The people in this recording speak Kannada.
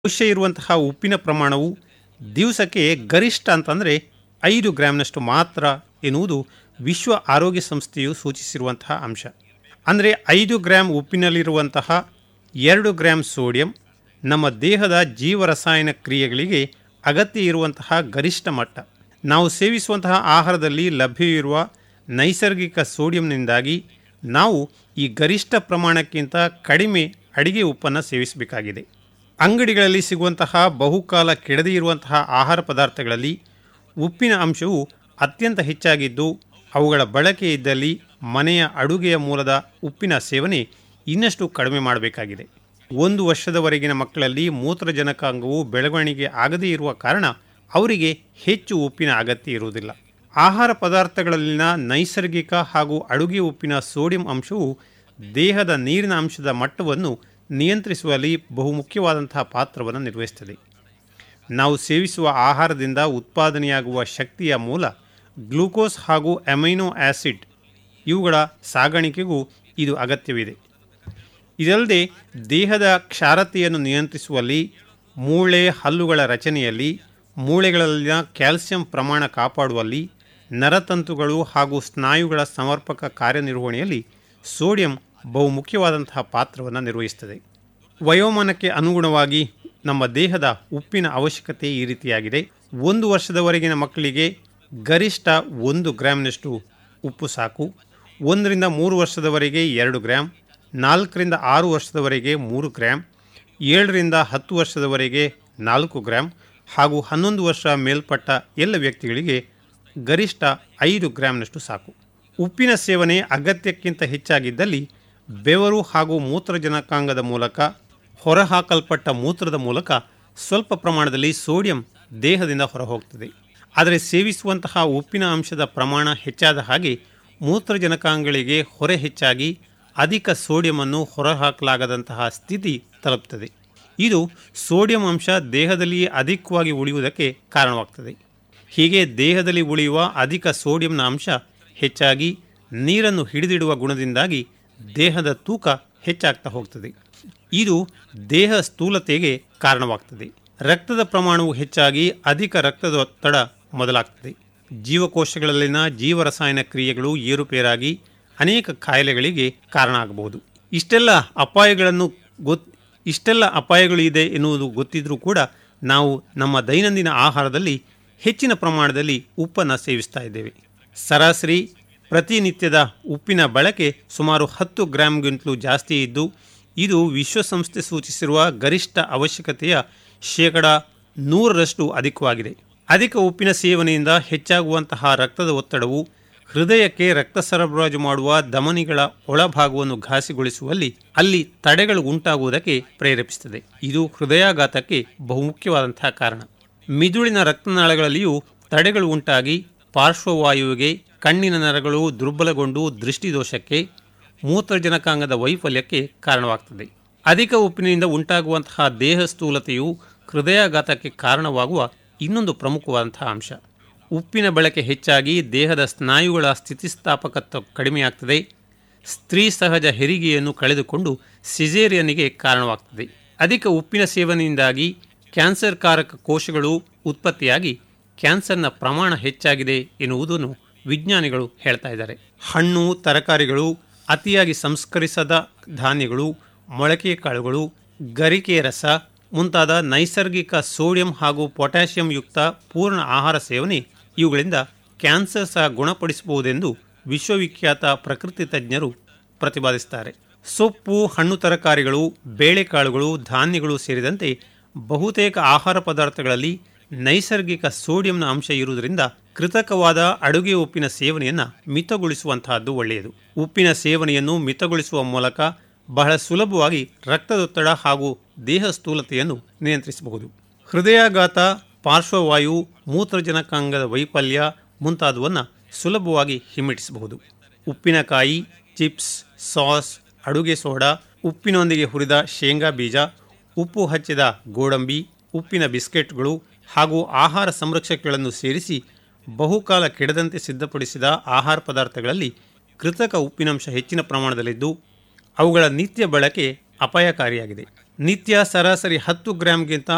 ಅವಶ್ಯ ಇರುವಂತಹ ಉಪ್ಪಿನ ಪ್ರಮಾಣವು ದಿವಸಕ್ಕೆ ಗರಿಷ್ಠ ಅಂತಂದರೆ ಐದು ಗ್ರಾಮ್ನಷ್ಟು ಮಾತ್ರ ಎನ್ನುವುದು ವಿಶ್ವ ಆರೋಗ್ಯ ಸಂಸ್ಥೆಯು ಸೂಚಿಸಿರುವಂತಹ ಅಂಶ ಅಂದರೆ ಐದು ಗ್ರಾಮ್ ಉಪ್ಪಿನಲ್ಲಿರುವಂತಹ ಎರಡು ಗ್ರಾಮ್ ಸೋಡಿಯಂ ನಮ್ಮ ದೇಹದ ಜೀವರಸಾಯನ ಕ್ರಿಯೆಗಳಿಗೆ ಅಗತ್ಯ ಇರುವಂತಹ ಗರಿಷ್ಠ ಮಟ್ಟ ನಾವು ಸೇವಿಸುವಂತಹ ಆಹಾರದಲ್ಲಿ ಲಭ್ಯವಿರುವ ನೈಸರ್ಗಿಕ ಸೋಡಿಯಂನಿಂದಾಗಿ ನಾವು ಈ ಗರಿಷ್ಠ ಪ್ರಮಾಣಕ್ಕಿಂತ ಕಡಿಮೆ ಅಡಿಗೆ ಉಪ್ಪನ್ನು ಸೇವಿಸಬೇಕಾಗಿದೆ ಅಂಗಡಿಗಳಲ್ಲಿ ಸಿಗುವಂತಹ ಬಹುಕಾಲ ಕೆಡದೇ ಇರುವಂತಹ ಆಹಾರ ಪದಾರ್ಥಗಳಲ್ಲಿ ಉಪ್ಪಿನ ಅಂಶವು ಅತ್ಯಂತ ಹೆಚ್ಚಾಗಿದ್ದು ಅವುಗಳ ಬಳಕೆ ಇದ್ದಲ್ಲಿ ಮನೆಯ ಅಡುಗೆಯ ಮೂಲದ ಉಪ್ಪಿನ ಸೇವನೆ ಇನ್ನಷ್ಟು ಕಡಿಮೆ ಮಾಡಬೇಕಾಗಿದೆ ಒಂದು ವರ್ಷದವರೆಗಿನ ಮಕ್ಕಳಲ್ಲಿ ಮೂತ್ರಜನಕಾಂಗವು ಬೆಳವಣಿಗೆ ಆಗದೇ ಇರುವ ಕಾರಣ ಅವರಿಗೆ ಹೆಚ್ಚು ಉಪ್ಪಿನ ಅಗತ್ಯ ಇರುವುದಿಲ್ಲ ಆಹಾರ ಪದಾರ್ಥಗಳಲ್ಲಿನ ನೈಸರ್ಗಿಕ ಹಾಗೂ ಅಡುಗೆ ಉಪ್ಪಿನ ಸೋಡಿಯಂ ಅಂಶವು ದೇಹದ ನೀರಿನ ಅಂಶದ ಮಟ್ಟವನ್ನು ನಿಯಂತ್ರಿಸುವಲ್ಲಿ ಬಹುಮುಖ್ಯವಾದಂತಹ ಪಾತ್ರವನ್ನು ನಿರ್ವಹಿಸುತ್ತದೆ ನಾವು ಸೇವಿಸುವ ಆಹಾರದಿಂದ ಉತ್ಪಾದನೆಯಾಗುವ ಶಕ್ತಿಯ ಮೂಲ ಗ್ಲೂಕೋಸ್ ಹಾಗೂ ಅಮೈನೋ ಆ್ಯಸಿಡ್ ಇವುಗಳ ಸಾಗಾಣಿಕೆಗೂ ಇದು ಅಗತ್ಯವಿದೆ ಇದಲ್ಲದೆ ದೇಹದ ಕ್ಷಾರತೆಯನ್ನು ನಿಯಂತ್ರಿಸುವಲ್ಲಿ ಮೂಳೆ ಹಲ್ಲುಗಳ ರಚನೆಯಲ್ಲಿ ಮೂಳೆಗಳಲ್ಲಿನ ಕ್ಯಾಲ್ಸಿಯಂ ಪ್ರಮಾಣ ಕಾಪಾಡುವಲ್ಲಿ ನರತಂತುಗಳು ಹಾಗೂ ಸ್ನಾಯುಗಳ ಸಮರ್ಪಕ ಕಾರ್ಯನಿರ್ವಹಣೆಯಲ್ಲಿ ಸೋಡಿಯಂ ಬಹುಮುಖ್ಯವಾದಂತಹ ಪಾತ್ರವನ್ನು ನಿರ್ವಹಿಸುತ್ತದೆ ವಯೋಮಾನಕ್ಕೆ ಅನುಗುಣವಾಗಿ ನಮ್ಮ ದೇಹದ ಉಪ್ಪಿನ ಅವಶ್ಯಕತೆ ಈ ರೀತಿಯಾಗಿದೆ ಒಂದು ವರ್ಷದವರೆಗಿನ ಮಕ್ಕಳಿಗೆ ಗರಿಷ್ಠ ಒಂದು ಗ್ರಾಮ್ನಷ್ಟು ಉಪ್ಪು ಸಾಕು ಒಂದರಿಂದ ಮೂರು ವರ್ಷದವರೆಗೆ ಎರಡು ಗ್ರಾಮ್ ನಾಲ್ಕರಿಂದ ಆರು ವರ್ಷದವರೆಗೆ ಮೂರು ಗ್ರಾಮ್ ಏಳರಿಂದ ಹತ್ತು ವರ್ಷದವರೆಗೆ ನಾಲ್ಕು ಗ್ರಾಮ್ ಹಾಗೂ ಹನ್ನೊಂದು ವರ್ಷ ಮೇಲ್ಪಟ್ಟ ಎಲ್ಲ ವ್ಯಕ್ತಿಗಳಿಗೆ ಗರಿಷ್ಠ ಐದು ಗ್ರಾಮ್ನಷ್ಟು ಸಾಕು ಉಪ್ಪಿನ ಸೇವನೆ ಅಗತ್ಯಕ್ಕಿಂತ ಹೆಚ್ಚಾಗಿದ್ದಲ್ಲಿ ಬೆವರು ಹಾಗೂ ಮೂತ್ರಜನಕಾಂಗದ ಮೂಲಕ ಹೊರಹಾಕಲ್ಪಟ್ಟ ಮೂತ್ರದ ಮೂಲಕ ಸ್ವಲ್ಪ ಪ್ರಮಾಣದಲ್ಲಿ ಸೋಡಿಯಂ ದೇಹದಿಂದ ಹೊರಹೋಗ್ತದೆ ಆದರೆ ಸೇವಿಸುವಂತಹ ಉಪ್ಪಿನ ಅಂಶದ ಪ್ರಮಾಣ ಹೆಚ್ಚಾದ ಹಾಗೆ ಮೂತ್ರಜನಕಾಂಗಗಳಿಗೆ ಹೊರೆ ಹೆಚ್ಚಾಗಿ ಅಧಿಕ ಸೋಡಿಯಮನ್ನು ಹೊರಹಾಕಲಾಗದಂತಹ ಸ್ಥಿತಿ ತಲುಪ್ತದೆ ಇದು ಸೋಡಿಯಂ ಅಂಶ ದೇಹದಲ್ಲಿಯೇ ಅಧಿಕವಾಗಿ ಉಳಿಯುವುದಕ್ಕೆ ಕಾರಣವಾಗ್ತದೆ ಹೀಗೆ ದೇಹದಲ್ಲಿ ಉಳಿಯುವ ಅಧಿಕ ಸೋಡಿಯಂನ ಅಂಶ ಹೆಚ್ಚಾಗಿ ನೀರನ್ನು ಹಿಡಿದಿಡುವ ಗುಣದಿಂದಾಗಿ ದೇಹದ ತೂಕ ಹೆಚ್ಚಾಗ್ತಾ ಹೋಗ್ತದೆ ಇದು ದೇಹ ಸ್ಥೂಲತೆಗೆ ಕಾರಣವಾಗ್ತದೆ ರಕ್ತದ ಪ್ರಮಾಣವು ಹೆಚ್ಚಾಗಿ ಅಧಿಕ ರಕ್ತದೊತ್ತಡ ಮೊದಲಾಗ್ತದೆ ಜೀವಕೋಶಗಳಲ್ಲಿನ ಜೀವರಸಾಯನ ಕ್ರಿಯೆಗಳು ಏರುಪೇರಾಗಿ ಅನೇಕ ಕಾಯಿಲೆಗಳಿಗೆ ಕಾರಣ ಆಗಬಹುದು ಇಷ್ಟೆಲ್ಲ ಅಪಾಯಗಳನ್ನು ಗೊತ್ ಇಷ್ಟೆಲ್ಲ ಅಪಾಯಗಳು ಇದೆ ಎನ್ನುವುದು ಗೊತ್ತಿದ್ರೂ ಕೂಡ ನಾವು ನಮ್ಮ ದೈನಂದಿನ ಆಹಾರದಲ್ಲಿ ಹೆಚ್ಚಿನ ಪ್ರಮಾಣದಲ್ಲಿ ಉಪ್ಪನ್ನು ಸೇವಿಸ್ತಾ ಇದ್ದೇವೆ ಸರಾಸರಿ ಪ್ರತಿನಿತ್ಯದ ಉಪ್ಪಿನ ಬಳಕೆ ಸುಮಾರು ಹತ್ತು ಗ್ರಾಮ್ಗಿಂತಲೂ ಜಾಸ್ತಿ ಇದ್ದು ಇದು ವಿಶ್ವಸಂಸ್ಥೆ ಸೂಚಿಸಿರುವ ಗರಿಷ್ಠ ಅವಶ್ಯಕತೆಯ ಶೇಕಡ ನೂರರಷ್ಟು ಅಧಿಕವಾಗಿದೆ ಅಧಿಕ ಉಪ್ಪಿನ ಸೇವನೆಯಿಂದ ಹೆಚ್ಚಾಗುವಂತಹ ರಕ್ತದ ಒತ್ತಡವು ಹೃದಯಕ್ಕೆ ರಕ್ತ ಸರಬರಾಜು ಮಾಡುವ ಧಮನಿಗಳ ಒಳಭಾಗವನ್ನು ಘಾಸಿಗೊಳಿಸುವಲ್ಲಿ ಅಲ್ಲಿ ತಡೆಗಳು ಉಂಟಾಗುವುದಕ್ಕೆ ಪ್ರೇರೇಪಿಸುತ್ತದೆ ಇದು ಹೃದಯಾಘಾತಕ್ಕೆ ಬಹುಮುಖ್ಯವಾದಂತಹ ಕಾರಣ ಮಿದುಳಿನ ರಕ್ತನಾಳಗಳಲ್ಲಿಯೂ ತಡೆಗಳು ಉಂಟಾಗಿ ಪಾರ್ಶ್ವವಾಯುವಿಗೆ ಕಣ್ಣಿನ ನರಗಳು ದುರ್ಬಲಗೊಂಡು ದೃಷ್ಟಿದೋಷಕ್ಕೆ ಮೂತ್ರಜನಕಾಂಗದ ವೈಫಲ್ಯಕ್ಕೆ ಕಾರಣವಾಗ್ತದೆ ಅಧಿಕ ಉಪ್ಪಿನಿಂದ ಉಂಟಾಗುವಂತಹ ದೇಹ ಸ್ಥೂಲತೆಯು ಹೃದಯಾಘಾತಕ್ಕೆ ಕಾರಣವಾಗುವ ಇನ್ನೊಂದು ಪ್ರಮುಖವಾದಂತಹ ಅಂಶ ಉಪ್ಪಿನ ಬಳಕೆ ಹೆಚ್ಚಾಗಿ ದೇಹದ ಸ್ನಾಯುಗಳ ಸ್ಥಿತಿಸ್ಥಾಪಕತ್ವ ಕಡಿಮೆಯಾಗ್ತದೆ ಸ್ತ್ರೀ ಸಹಜ ಹೆರಿಗೆಯನ್ನು ಕಳೆದುಕೊಂಡು ಸಿಜೇರಿಯನಿಗೆ ಕಾರಣವಾಗ್ತದೆ ಅಧಿಕ ಉಪ್ಪಿನ ಸೇವನೆಯಿಂದಾಗಿ ಕ್ಯಾನ್ಸರ್ ಕಾರಕ ಕೋಶಗಳು ಉತ್ಪತ್ತಿಯಾಗಿ ಕ್ಯಾನ್ಸರ್ನ ಪ್ರಮಾಣ ಹೆಚ್ಚಾಗಿದೆ ಎನ್ನುವುದನ್ನು ವಿಜ್ಞಾನಿಗಳು ಹೇಳ್ತಾ ಇದ್ದಾರೆ ಹಣ್ಣು ತರಕಾರಿಗಳು ಅತಿಯಾಗಿ ಸಂಸ್ಕರಿಸದ ಧಾನ್ಯಗಳು ಮೊಳಕೆ ಕಾಳುಗಳು ಗರಿಕೆ ರಸ ಮುಂತಾದ ನೈಸರ್ಗಿಕ ಸೋಡಿಯಂ ಹಾಗೂ ಪೊಟ್ಯಾಷಿಯಂ ಯುಕ್ತ ಪೂರ್ಣ ಆಹಾರ ಸೇವನೆ ಇವುಗಳಿಂದ ಕ್ಯಾನ್ಸರ್ ಸಹ ಗುಣಪಡಿಸಬಹುದೆಂದು ವಿಶ್ವವಿಖ್ಯಾತ ಪ್ರಕೃತಿ ತಜ್ಞರು ಪ್ರತಿಪಾದಿಸುತ್ತಾರೆ ಸೊಪ್ಪು ಹಣ್ಣು ತರಕಾರಿಗಳು ಬೇಳೆಕಾಳುಗಳು ಧಾನ್ಯಗಳು ಸೇರಿದಂತೆ ಬಹುತೇಕ ಆಹಾರ ಪದಾರ್ಥಗಳಲ್ಲಿ ನೈಸರ್ಗಿಕ ಸೋಡಿಯಂನ ಅಂಶ ಇರುವುದರಿಂದ ಕೃತಕವಾದ ಅಡುಗೆ ಉಪ್ಪಿನ ಸೇವನೆಯನ್ನು ಮಿತಗೊಳಿಸುವಂತಹದ್ದು ಒಳ್ಳೆಯದು ಉಪ್ಪಿನ ಸೇವನೆಯನ್ನು ಮಿತಗೊಳಿಸುವ ಮೂಲಕ ಬಹಳ ಸುಲಭವಾಗಿ ರಕ್ತದೊತ್ತಡ ಹಾಗೂ ದೇಹ ಸ್ಥೂಲತೆಯನ್ನು ನಿಯಂತ್ರಿಸಬಹುದು ಹೃದಯಾಘಾತ ಪಾರ್ಶ್ವವಾಯು ಮೂತ್ರಜನಕಾಂಗದ ವೈಫಲ್ಯ ಮುಂತಾದವನ್ನು ಸುಲಭವಾಗಿ ಹಿಮ್ಮೆಟ್ಟಿಸಬಹುದು ಉಪ್ಪಿನಕಾಯಿ ಚಿಪ್ಸ್ ಸಾಸ್ ಅಡುಗೆ ಸೋಡಾ ಉಪ್ಪಿನೊಂದಿಗೆ ಹುರಿದ ಶೇಂಗಾ ಬೀಜ ಉಪ್ಪು ಹಚ್ಚಿದ ಗೋಡಂಬಿ ಉಪ್ಪಿನ ಬಿಸ್ಕೆಟ್ಗಳು ಹಾಗೂ ಆಹಾರ ಸಂರಕ್ಷಕಗಳನ್ನು ಸೇರಿಸಿ ಬಹುಕಾಲ ಕೆಡದಂತೆ ಸಿದ್ಧಪಡಿಸಿದ ಆಹಾರ ಪದಾರ್ಥಗಳಲ್ಲಿ ಕೃತಕ ಉಪ್ಪಿನಂಶ ಹೆಚ್ಚಿನ ಪ್ರಮಾಣದಲ್ಲಿದ್ದು ಅವುಗಳ ನಿತ್ಯ ಬಳಕೆ ಅಪಾಯಕಾರಿಯಾಗಿದೆ ನಿತ್ಯ ಸರಾಸರಿ ಹತ್ತು ಗ್ರಾಂಗಿಂತ